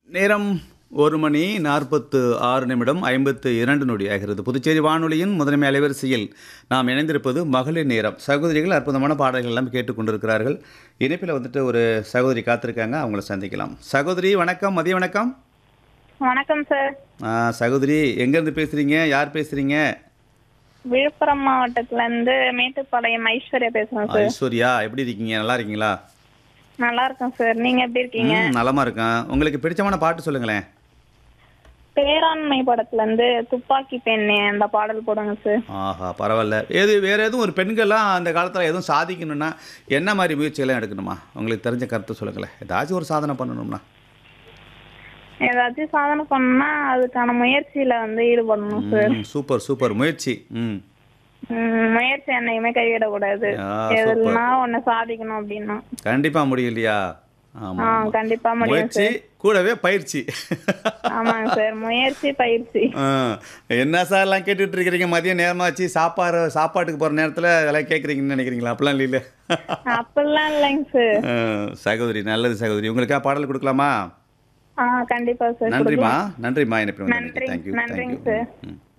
நேரம் ஒரு மணி நாற்பத்து ஆறு நிமிடம் ஐம்பத்து இரண்டு நொடி ஆகிறது புதுச்சேரி வானொலியின் முதன்மை அலைவரிசையில் நாம் இணைந்திருப்பது மகளிர் நேரம் சகோதரிகள் அற்புதமான பாடல்கள் எல்லாம் கேட்டுக்கொண்டிருக்கிறார்கள் இணைப்பில் வந்துட்டு ஒரு சகோதரி காத்திருக்காங்க அவங்கள சந்திக்கலாம் சகோதரி வணக்கம் மதிய வணக்கம் வணக்கம் சார் ஆ, சகோதரி எங்கேருந்து பேசுகிறீங்க யார் பேசுகிறீங்க விழுப்புரம் மாவட்டத்துல இருந்து மேட்டுப்பாளையம் ஐஸ்வர்யா பேசுறேன் சார் ஐஸ்வர்யா எப்படி இருக்கீங்க நல்லா இருக்கீங்களா நல்லா இருக்கேன் சார் நீங்க எப்படி இருக்கீங்க ம் நலமா இருக்கேன் உங்களுக்கு பிடிச்சமான பாட்டு சொல்லுங்களேன் பேராண்மை படத்துல இருந்து துப்பாக்கி பெண்ணே அந்த பாடல் போடுங்க சார் ஆஹா பரவாயில்ல ஏது வேற எதுவும் ஒரு பெண்கள்லாம் அந்த காலத்தில் எதுவும் சாதிக்கணும்னா என்ன மாதிரி முயற்சிகள்லாம் எடுக்கணுமா உங்களுக்கு தெரிஞ்ச கருத்து சொல்லுங்களேன் ஏதாச்சும் ஒரு சாதனை பண்ணணும்னா ஏதாச்சும் சாதனை பண்ணா அதுக்கான முயற்சியில வந்து ஈடுபடணும் சார் ம், சூப்பர் சூப்பர் முயற்சி ம் ம், முயற்சி என்னைக்குமே கைவிடக்கூடாது ஆ, எதுனா ஒண்ணு சாதிக்கணும் அப்படின்னா கண்டிப்பாக முடியும் இல்லையா ஆ ஆமாம் கண்டிப்பா முடியும் முயற்சி கூடவே பயிற்சி ஆமாங்க சார் முயற்சி பயிற்சி ஆ, என்ன சார் எல்லாம் கேட்டுட்டு இருக்கிறீங்க மதியம் நேரமாச்சு சாப்பாடு சாப்பாட்டுக்கு போகிற நேரத்தில் இதெல்லாம் கேட்குறீங்கன்னு நினைக்கிறீங்களா அப்படிலாம் இல்லை அப்படிலாம் இல்லைங்க சார் ஆ, சகோதரி நல்லது சகோதரி உங்களுக்காக பாடல் கொடுக்கலாமா ஆ கண்டிப்பா சார் நன்றிம்மா நன்றிம்மா எனக்கு நன்றி, தேங்க்யூ நன்றிங்க தேங்க்யூ சார். ம்